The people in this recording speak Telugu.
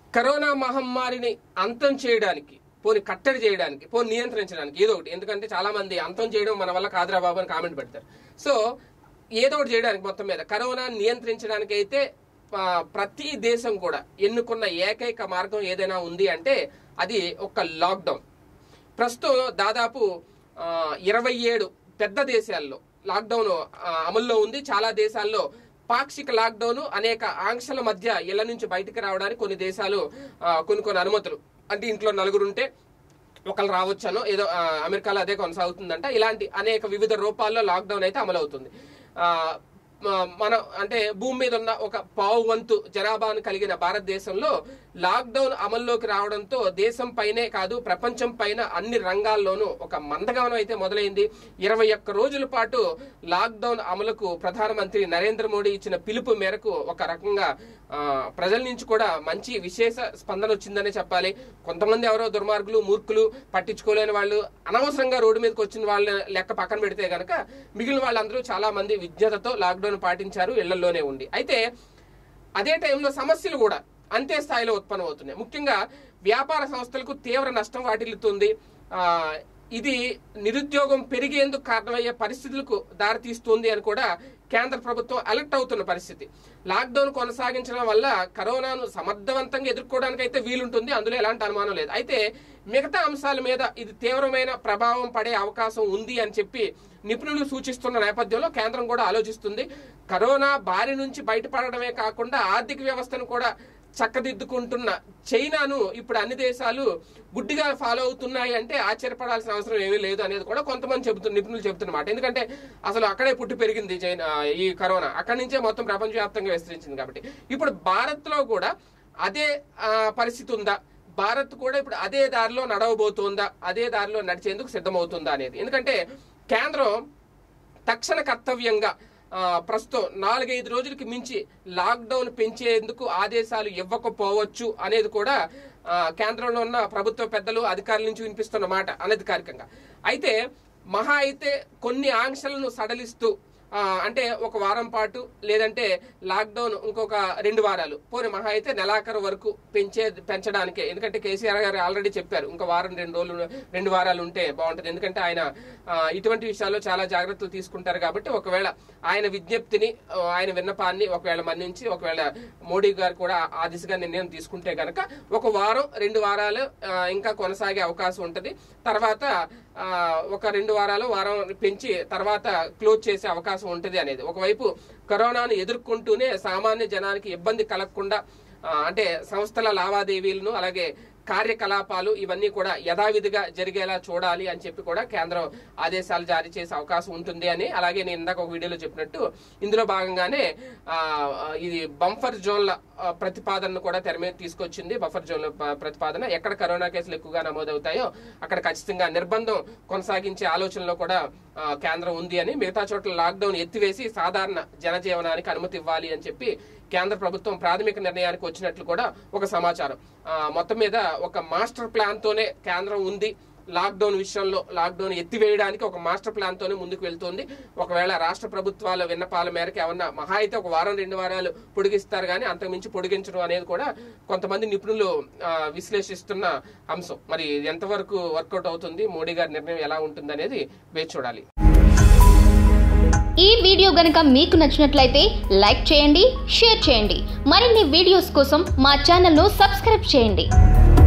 కరోనా మహమ్మారిని అంతం చేయడానికి పోని కట్టడి చేయడానికి పోని నియంత్రించడానికి ఏదో ఒకటి ఎందుకంటే చాలా మంది అంతం చేయడం మన వల్ల కాదురా బాబు అని కామెంట్ పెడతారు సో ఏదో ఒకటి చేయడానికి మొత్తం మీద కరోనా నియంత్రించడానికి అయితే ఆ, ప్రతి దేశం కూడా ఎన్నుకున్న ఏకైక మార్గం ఏదైనా ఉంది అంటే అది ఒక లాక్డౌన్ ప్రస్తుతం దాదాపు ఇరవై ఏడు పెద్ద దేశాల్లో లాక్డౌన్ ఆ, అమల్లో ఉంది చాలా దేశాల్లో పాక్షిక లాక్డౌన్ అనేక ఆంక్షల మధ్య ఇళ్ల నుంచి బయటికి రావడానికి కొన్ని దేశాలు ఆ, కొన్ని కొన్ని అనుమతులు అంటే ఇంట్లో నలుగురు ఉంటే ఒకళ్ళు రావచ్చాను ఏదో ఆ, అమెరికాలో అదే కొనసాగుతుందంట ఇలాంటి అనేక వివిధ రూపాల్లో లాక్డౌన్ అయితే అమలవుతుంది ఆ, మ- మన అంటే భూమి మీద ఉన్న ఒక పావు వంతు జనాభాను కలిగిన భారతదేశంలో లాక్డౌన్ అమల్లోకి రావడంతో దేశం పైనే కాదు ప్రపంచం పైన అన్ని రంగాల్లోనూ ఒక మందగమనం అయితే మొదలైంది ఇరవై ఒక్క రోజుల పాటు లాక్డౌన్ అమలుకు ప్రధానమంత్రి నరేంద్ర మోడీ ఇచ్చిన పిలుపు మేరకు ఒక రకంగా ఆ, ప్రజల నుంచి కూడా మంచి విశేష స్పందన వచ్చిందనే చెప్పాలి కొంతమంది ఎవరో దుర్మార్గులు మూర్ఖులు పట్టించుకోలేని వాళ్ళు అనవసరంగా రోడ్డు మీదకి వచ్చిన వాళ్ళ లెక్క పక్కన పెడితే గనక మిగిలిన వాళ్ళందరూ చాలా మంది విజ్ఞతతో లాక్డౌన్ పాటించారు ఇళ్లలోనే ఉండి అయితే అదే టైంలో సమస్యలు కూడా అంతే స్థాయిలో ఉత్పన్నమవుతున్నాయి ముఖ్యంగా వ్యాపార సంస్థలకు తీవ్ర నష్టం వాటిల్లుతుంది ఆ, ఇది నిరుద్యోగం పెరిగేందుకు కారణమయ్యే పరిస్థితులకు దారితీస్తుంది అని కూడా కేంద్ర ప్రభుత్వం అలర్ట్ అవుతున్న పరిస్థితి లాక్డౌన్ కొనసాగించడం వల్ల కరోనాను సమర్థవంతంగా ఎదుర్కోవడానికి అయితే వీలుంటుంది అందులో ఎలాంటి అనుమానం లేదు అయితే మిగతా అంశాల మీద ఇది తీవ్రమైన ప్రభావం పడే అవకాశం ఉంది అని చెప్పి నిపుణులు సూచిస్తున్న నేపథ్యంలో కేంద్రం కూడా ఆలోచిస్తుంది కరోనా బారి నుంచి బయటపడడమే కాకుండా ఆర్థిక వ్యవస్థను కూడా చక్కదిద్దుకుంటున్న చైనాను ఇప్పుడు అన్ని దేశాలు గుడ్డిగా ఫాలో అవుతున్నాయి అంటే ఆశ్చర్యపడాల్సిన అవసరం ఏమీ లేదు అనేది కూడా కొంతమంది చెబుతున్న నిపుణులు చెబుతున్నమాట ఎందుకంటే అసలు అక్కడే పుట్టి పెరిగింది చైనా ఈ కరోనా అక్కడి నుంచే మొత్తం ప్రపంచవ్యాప్తంగా విస్తరించింది కాబట్టి ఇప్పుడు భారత్ లో కూడా అదే ఆ, పరిస్థితి ఉందా భారత్ కూడా ఇప్పుడు అదే దారిలో నడవబోతుందా అదే దారిలో నడిచేందుకు సిద్ధమవుతుందా అనేది ఎందుకంటే కేంద్రం తక్షణ కర్తవ్యంగా ఆ, ప్రస్తుతం నాలుగైదు రోజులకి మించి లాక్డౌన్ పెంచేందుకు ఆదేశాలు ఇవ్వకపోవచ్చు అనేది కూడా ఆ, కేంద్రంలో ఉన్న ప్రభుత్వ పెద్దలు అధికారుల నుంచి వినిపిస్తున్న మాట అనధికారికంగా అయితే మహా అయితే కొన్ని ఆంక్షలను సడలిస్తూ ఆ, అంటే ఒక వారం పాటు లేదంటే లాక్డౌన్ ఇంకొక రెండు వారాలు పోనీ మహా అయితే నెలాఖరు వరకు పెంచే పెంచడానికే ఎందుకంటే కేసీఆర్ గారు ఆల్రెడీ చెప్పారు ఇంకా వారం రెండు రోజులు రెండు వారాలు ఉంటే బాగుంటుంది ఎందుకంటే ఆయన ఆ, ఇటువంటి విషయాల్లో చాలా జాగ్రత్తలు తీసుకుంటారు కాబట్టి ఒకవేళ ఆయన విజ్ఞప్తిని ఆ, ఆయన విన్నపాన్ని ఒకవేళ మన్నించి ఒకవేళ మోడీ గారు కూడా ఆ దిశగా నిర్ణయం తీసుకుంటే గనక ఒక వారం రెండు వారాలు ఆ, ఇంకా కొనసాగే అవకాశం ఉంటుంది తర్వాత ఆ, ఒక రెండు వారాలు వారం పెంచి తర్వాత క్లోజ్ చేసే అవకాశం ఉంటుంది అనేది ఒకవైపు కరోనాను ఎదుర్కొంటూనే సామాన్య జనానికి ఇబ్బంది కలగకుండా ఆ, అంటే సంస్థల లావాదేవీలను అలాగే కార్యకలాపాలు ఇవన్నీ కూడా యథావిధిగా జరిగేలా చూడాలి అని చెప్పి కూడా కేంద్రం ఆదేశాలు జారీ చేసే అవకాశం ఉంటుంది అని అలాగే నేను ఇందాక ఒక వీడియోలో చెప్పినట్టు ఇందులో భాగంగానే ఆ, ఆ, ఇది బంఫర్ జోన్ల ఆ, ప్రతిపాదనను కూడా తెర మీద తీసుకొచ్చింది బఫర్ జోన్ల ప- ప్రతిపాదన ఎక్కడ కరోనా కేసులు ఎక్కువగా నమోదవుతాయో అక్కడ ఖచ్చితంగా నిర్బంధం కొనసాగించే ఆలోచనలో కూడా ఆ, కేంద్రం ఉంది అని మిగతా చోట్ల లాక్డౌన్ ఎత్తివేసి సాధారణ జనజీవనానికి అనుమతి ఇవ్వాలి అని చెప్పి కేంద్ర ప్రభుత్వం ప్రాథమిక నిర్ణయానికి వచ్చినట్లు కూడా ఒక సమాచారం ఆ, మొత్తం మీద ఒక మాస్టర్ ప్లాన్ తోనే కేంద్రం ఉంది లాక్డౌన్ విషయంలో లాక్డౌన్ ఎత్తివేయడానికి ఒక మాస్టర్ ప్లాన్ తోనే ముందుకు వెళ్తోంది ఒకవేళ రాష్ట్ర ప్రభుత్వాల విన్నపాల మేరకు ఏమన్నా మహా అయితే ఒక వారం రెండు వారాలు పొడిగిస్తారు కానీ అంతకుమించి పొడిగించడం అనేది కూడా కొంతమంది నిపుణులు ఆ, విశ్లేషిస్తున్న అంశం మరి ఇది ఎంతవరకు వర్కౌట్ అవుతుంది మోడీ గారి నిర్ణయం ఎలా ఉంటుంది అనేది వేచి చూడాలి ఈ వీడియో గనుక మీకు నచ్చినట్లయితే లైక్ చేయండి షేర్ చేయండి మరిన్ని వీడియోస్ కోసం మా ఛానల్ను సబ్స్క్రైబ్ చేయండి